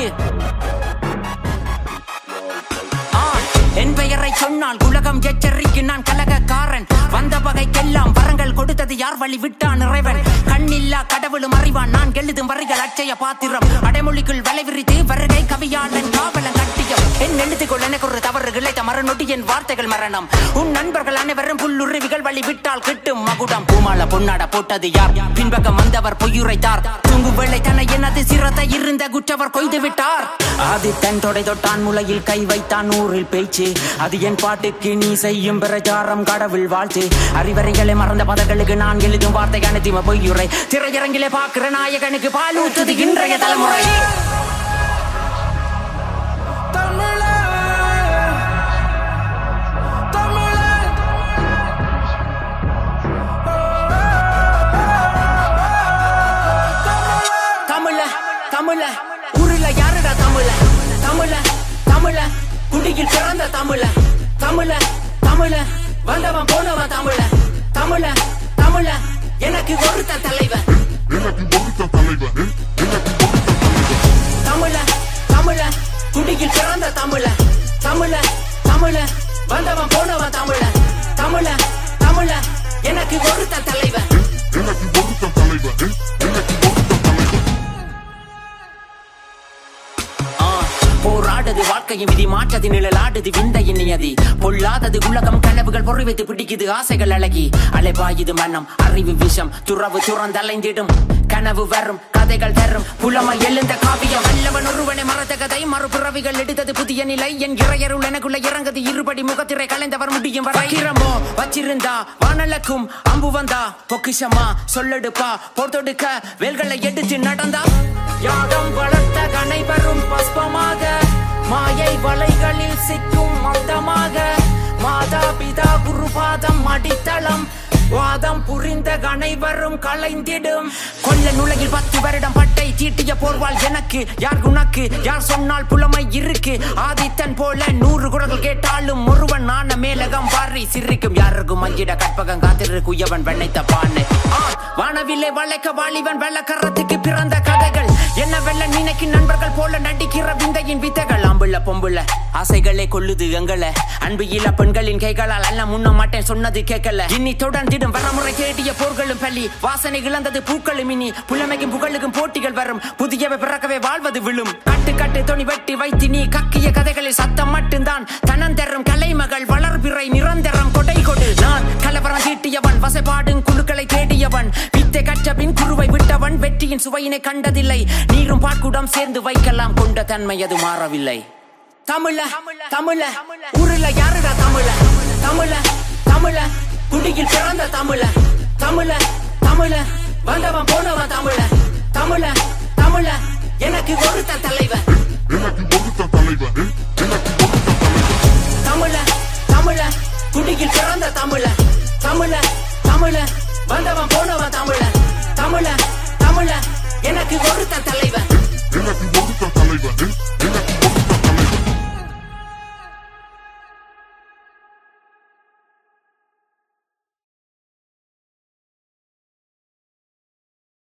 பேச்சு ஆ, என் பெயரை சொன்னால் உலகம் எச்சரிக்கு நான் கலகக்காரன் வந்த வகைக்கெல்லாம் வரங்கள் கொடுத்தது யார் வழி விட்டான் இறைவன் கண்ணில்லா கடவுளும் அறிவான் நான் எழுதும் வரிகள் அச்சய பாத்திரம் அடைமொழிக்குள் வலை விரித்து வருகை கவியாளன் காவலன் கட்டியம் என் எழுத்துக்குள் எனக்கு ஒரு தவறு இழைத்த மரநொட்டி என் வார்த்தைகள் மரணம் உன் நண்பர்கள் அனைவரும் புல்லுருவிகள் வழி விட்டால் கிட்டும் மகுடம் பூமால பொன்னாட போட்டது யார் பின்பக்கம் வந்தவர் பொய்யுரைத்தார் தூங்கும் வேளை தன்னை எனது சிரத்தை இருந்த குற்றவர் கொய்து விட்டார் ஆதித்தன் தொடை தொட்டான் முளையில் கை வைத்தான் ஊரில் பேச்சு அது என் பாட்டுக்கு நீ செய்யும் பிரச்சாரம் கடவுள் வாழ்த்து அறிவறைகளை மறந்த பதங்களுக்கு நான் எழுதும் வார்த்தை அனைத்தும பொய்யுரை திரையரங்கிலே பார்க்கிற நாயகனுக்கு பால் ஊத்துது இன்றைய தலைமுறை தமிழ தமிழ ஊருல யாருடா தமிழ தமிழ தமிழ குடியில் பிறந்த தமிழ தமிழ தமிழ வந்தவன் போனவன் தமிழ தமிழ தமிழ எனக்கு ஒருத்த தலைவன் எனக்கு ஒருத்த தலைவன் எனக்கு ஒருத்த தலைவன் தமிழ தமிழ குடியில் பிறந்த தமிழ தமிழ தமிழ வந்தவன் போனவன் தமிழ தமிழ தமிழ எனக்கு ஒருத்த தலைவன் எனக்கு ஒருத்த தலைவன் எனக்கு ஒருத்த தலைவன் ஆ, போராடுது வாழ்க்கையின் விதி மாற்றது நிழலாடுது விந்தையின் நியதி பொல்லாதது உலகம் கனவுகள் பொறி வைத்து பிடிக்குது ஆசைகள் அழகி அலைபாயுது மனம் அறிவு விஷம் துறவு துறந்தலைந்திடும் கனவு வரும் கதைகள் தரும் புலமை எழுந்த காவியம் வல்லவன் ஒருவனை மறந்த கதை மறுபிறவிகள் எடுத்தது புதிய நிலை என் இறையருள் எனக்குள்ள இறங்குது இருபடி முகத்திரை கலைந்தவர் முடியும் வரை கிரமோ வச்சிருந்தா வானலக்கும் அம்பு வந்தா பொக்கிஷமா சொல்லெடுப்பா போர் தொடுக்க வேல்களை எடுத்து நடந்தா யாகம் வளர்த்த கனைவரும் பஸ்பமாக மாயை வலைகளில் சிக்கும் மொத்தமாக மாதா பிதா குருபாதம் அடித்தளம் வாதம் புரிந்த அனைவரும் கலைந்திடும் கொல்ல நுழையில் பத்து வருடம் பட்டை தீட்டிய போர்வாள் எனக்கு யார் உனக்கு யார் சொன்னால் புலமை இருக்கு ஆதித்தன் போல நூறு குரல்கள் கேட்டாலும் ஒருவன் நான மேலகம் பாரி சிரிக்கும் யாருக்கும் மஞ்சிட கற்பகம் காத்திரு குயவன் வெண்ணைத்த பானை வானவில்லை வளைக்க வாலிபன் வெள்ளக்கரத்துக்கு பிறந்த கதைகள் என்ன வெள்ள நினைக்கு நண்பர்கள் போல நடிக்கிற விந்தையின் வித்தைகள் அம்புள்ள பொம்புள்ள ஆசைகளே கொல்லுது எங்கள அன்பு இல பெண்களின் கைகளால் அல்ல முன்ன மாட்டேன் சொன்னது கேட்கல இனி தொடர்ந்திடும் வரமுறை தேடிய போர்களும் பள்ளி வாசனை இழந்தது பூக்களும் இனி புலமைக்கும் புகழுக்கும் போட்டிகள் வரும் புதியவை பிறக்கவே வாழ்வது விழும் கட்டு கட்டு துணி வெட்டி வைத்து நீ கக்கிய கதைகளில் சத்தம் மட்டும்தான் தனந்தரும் கலைமகள் வளர்பிறை நிரந்தரம் கொடை கொடு நான் கலவரம் தீட்டியவன் வசைபாடும் குழுக்களை தேடியவன் வித்தை கற்ற பின் குருவை விட்டவன் வெற்றியின் சுவையினை கண்டதில்லை நீரும் பாட்குடம் சேர்ந்து வைக்கலாம் கொண்ட தன்மை அது மாறவில்லை தமிழ தமிழ ஊருல யாருடா தமிழ தமிழ தமிழ குடியில் பிறந்த தமிழ தமிழ தமிழ வந்தவன் போனவன் தமிழ தமிழ தமிழ எனக்கு ஒருத்த தலைவன் எனக்கு ஒருத்த தலைவன் எனக்கு ஒருத்த தலைவன் தமிழ தமிழ குடியில் பிறந்த தமிழ தமிழ தமிழ வந்தவன் போனவன் தமிழ தமிழ தமிழ எனக்கு ஒருத்த தலைவன் எனக்கு